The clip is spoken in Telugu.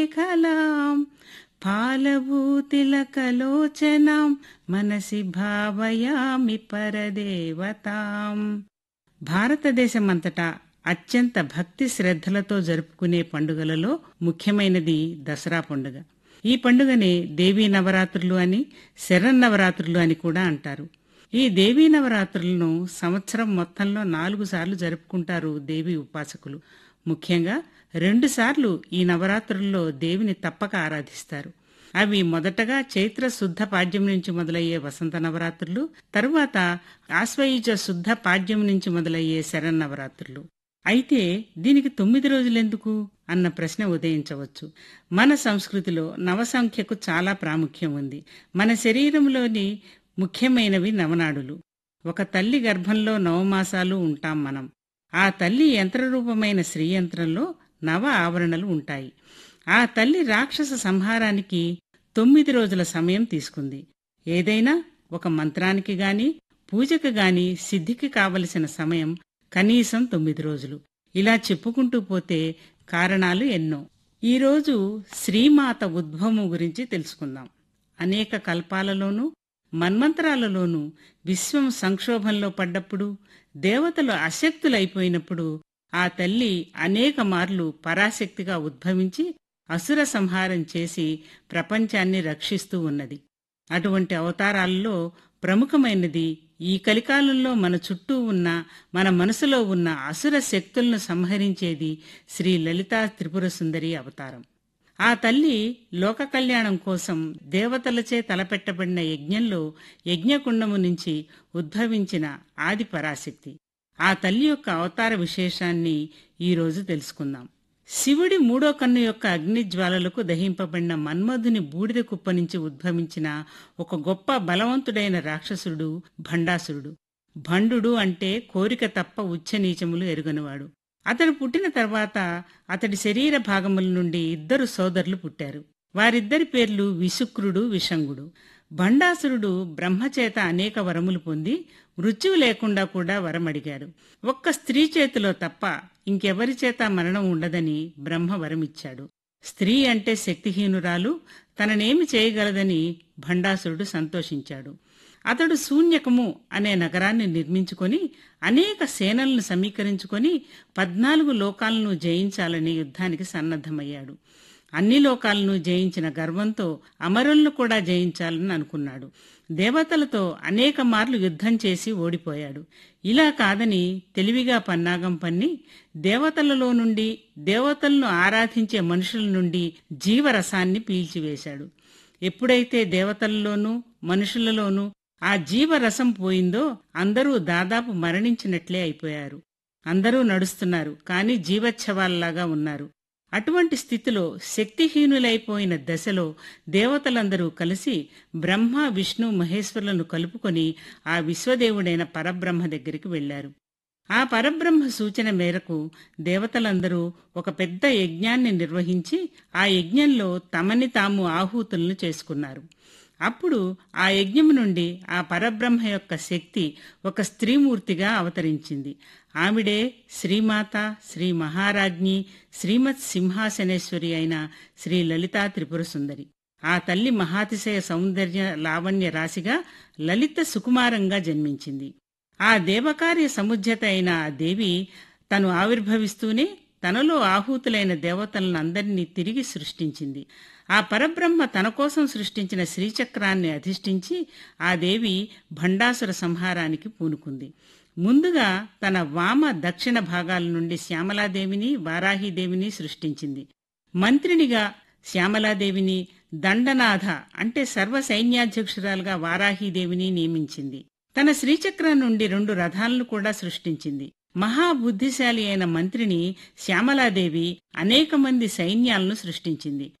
కలాం ఫాలభూతిలకలోచనాం మనసి భావయామి పరదేవతాం భారతదేశమంతటా అత్యంత భక్తి శ్రద్ధలతో జరుపుకునే పండుగలలో ముఖ్యమైనది దసరా పండుగ ఈ పండుగని దేవీ నవరాత్రులు అని శరన్నవరాత్రులు అని కూడా అంటారు ఈ దేవీ నవరాత్రులను సంవత్సరం మొత్తంలో నాలుగు సార్లు జరుపుకుంటారు దేవి ఉపాసకులు ముఖ్యంగా రెండు సార్లు ఈ నవరాత్రుల్లో దేవిని తప్పక ఆరాధిస్తారు అవి మొదటగా చైత్ర శుద్ధ పాడ్యం నుంచి మొదలయ్యే వసంత నవరాత్రులు తరువాత ఆశ్వయుజ శుద్ధ పాడ్యం నుంచి మొదలయ్యే శరన్నవరాత్రులు అయితే దీనికి తొమ్మిది రోజులెందుకు అన్న ప్రశ్న ఉదయించవచ్చు మన సంస్కృతిలో నవసంఖ్యకు చాలా ప్రాముఖ్యం ఉంది మన శరీరంలోని ముఖ్యమైనవి నవనాడులు ఒక తల్లి గర్భంలో నవమాసాలు ఉంటాం మనం ఆ తల్లి యంత్రరూపమైన శ్రీయంత్రంలో నవ ఆవరణలు ఉంటాయి ఆ తల్లి రాక్షస సంహారానికి తొమ్మిది రోజుల సమయం తీసుకుంది ఏదైనా ఒక మంత్రానికి గాని పూజకు గాని సిద్ధికి కావలసిన సమయం కనీసం తొమ్మిది రోజులు ఇలా చెప్పుకుంటూ పోతే కారణాలు ఎన్నో ఈరోజు శ్రీమాత ఉద్భవము గురించి తెలుసుకుందాం అనేక కల్పాలలోనూ మన్మంతరాలలోనూ విశ్వం సంక్షోభంలో పడ్డప్పుడు దేవతలు అశక్తులైపోయినప్పుడు ఆ తల్లి అనేక మార్లు పరాశక్తిగా ఉద్భవించి అసుర సంహారం చేసి ప్రపంచాన్ని రక్షిస్తూ ఉన్నది అటువంటి అవతారాల్లో ప్రముఖమైనది ఈ కలికాలంలో మన చుట్టూ ఉన్న మన మనసులో ఉన్న అసుర శక్తులను సంహరించేది శ్రీ లలితా త్రిపుర సుందరి అవతారం ఆ తల్లి లోక కళ్యాణం కోసం దేవతలచే తలపెట్టబడిన యజ్ఞంలో యజ్ఞకుండము నుంచి ఉద్భవించిన ఆది పరాశక్తి ఆ తల్లి యొక్క అవతార విశేషాన్ని ఈరోజు తెలుసుకుందాం శివుడి మూడో కన్ను యొక్క అగ్ని జ్వాలలకు దహింపబడిన మన్మధుని బూడిద కుప్ప నుంచి ఉద్భవించిన ఒక గొప్ప బలవంతుడైన రాక్షసుడు భండాసురుడు భండు అంటే కోరిక తప్ప ఉచ్చనీచములు ఎరుగనివాడు అతడు పుట్టిన తర్వాత అతడి శరీర భాగముల నుండి ఇద్దరు సోదరులు పుట్టారు వారిద్దరి పేర్లు విశుక్రుడు విషంగుడు భండాసురుడు బ్రహ్మచేత అనేక వరములు పొంది మృత్యువు లేకుండా కూడా వరమడిగాడు ఒక్క స్త్రీ చేతిలో తప్ప ఇంకెవరి చేత మరణం ఉండదని బ్రహ్మ వరమిచ్చాడు స్త్రీ అంటే శక్తిహీనురాలు తననేమి చేయగలదని భండాసురుడు సంతోషించాడు అతడు శూన్యకము అనే నగరాన్ని నిర్మించుకొని అనేక సేనలను సమీకరించుకొని పద్నాలుగు లోకాలను జయించాలని యుద్ధానికి సన్నద్ధమయ్యాడు అన్ని లోకాలను జయించిన గర్వంతో అమరులను కూడా జయించాలని అనుకున్నాడు దేవతలతో అనేక మార్లు యుద్ధం చేసి ఓడిపోయాడు ఇలా కాదని తెలివిగా పన్నాగం పన్ని దేవతలలో నుండి దేవతలను ఆరాధించే మనుషుల నుండి జీవరసాన్ని పీల్చివేశాడు ఎప్పుడైతే దేవతలలోనూ మనుషులలోనూ ఆ జీవరసం పోయిందో అందరూ దాదాపు మరణించినట్లే అయిపోయారు అందరూ నడుస్తున్నారు కానీ జీవచ్ఛవాల్లాగా ఉన్నారు అటువంటి స్థితిలో శక్తిహీనులైపోయిన దశలో దేవతలందరూ కలిసి బ్రహ్మ విష్ణు మహేశ్వరులను కలుపుకొని ఆ విశ్వదేవుడైన పరబ్రహ్మ దగ్గరికి వెళ్లారు ఆ పరబ్రహ్మ సూచన మేరకు దేవతలందరూ ఒక పెద్ద యజ్ఞాన్ని నిర్వహించి ఆ యజ్ఞంలో తమని తాము ఆహూతులను చేసుకున్నారు అప్పుడు ఆ యజ్ఞం నుండి ఆ పరబ్రహ్మ యొక్క శక్తి ఒక స్త్రీమూర్తిగా అవతరించింది ఆవిడే శ్రీమాత శ్రీ మహారాజ్ఞి శ్రీమత్ సింహాసనేశ్వరి అయిన శ్రీ లలితా త్రిపుర సుందరి ఆ తల్లి మహాతిశయ సౌందర్య లావణ్య రాశిగా లలిత సుకుమారంగా జన్మించింది ఆ దేవకార్య సముజ్జత అయిన ఆ దేవి తను ఆవిర్భవిస్తూనే తనలో ఆహూతులైన దేవతలను అందరినీ తిరిగి సృష్టించింది ఆ పరబ్రహ్మ తన కోసం సృష్టించిన శ్రీచక్రాన్ని అధిష్ఠించి ఆ దేవి భండాసుర సంహారానికి పూనుకుంది ముందుగా తన వామ దక్షిణ భాగాల నుండి శ్యామలాదేవిని వారాహిదేవిని సృష్టించింది మంత్రినిగా శ్యామలాదేవిని దండనాథ అంటే సర్వ సైన్యాధ్యక్షురాలుగా వారాహిదేవిని నియమించింది తన శ్రీచక్రం నుండి రెండు రథాలను కూడా సృష్టించింది మహాబుద్ధిశాలి అయిన మంత్రిని శ్యామలాదేవి అనేక మంది సైన్యాలను సృష్టించింది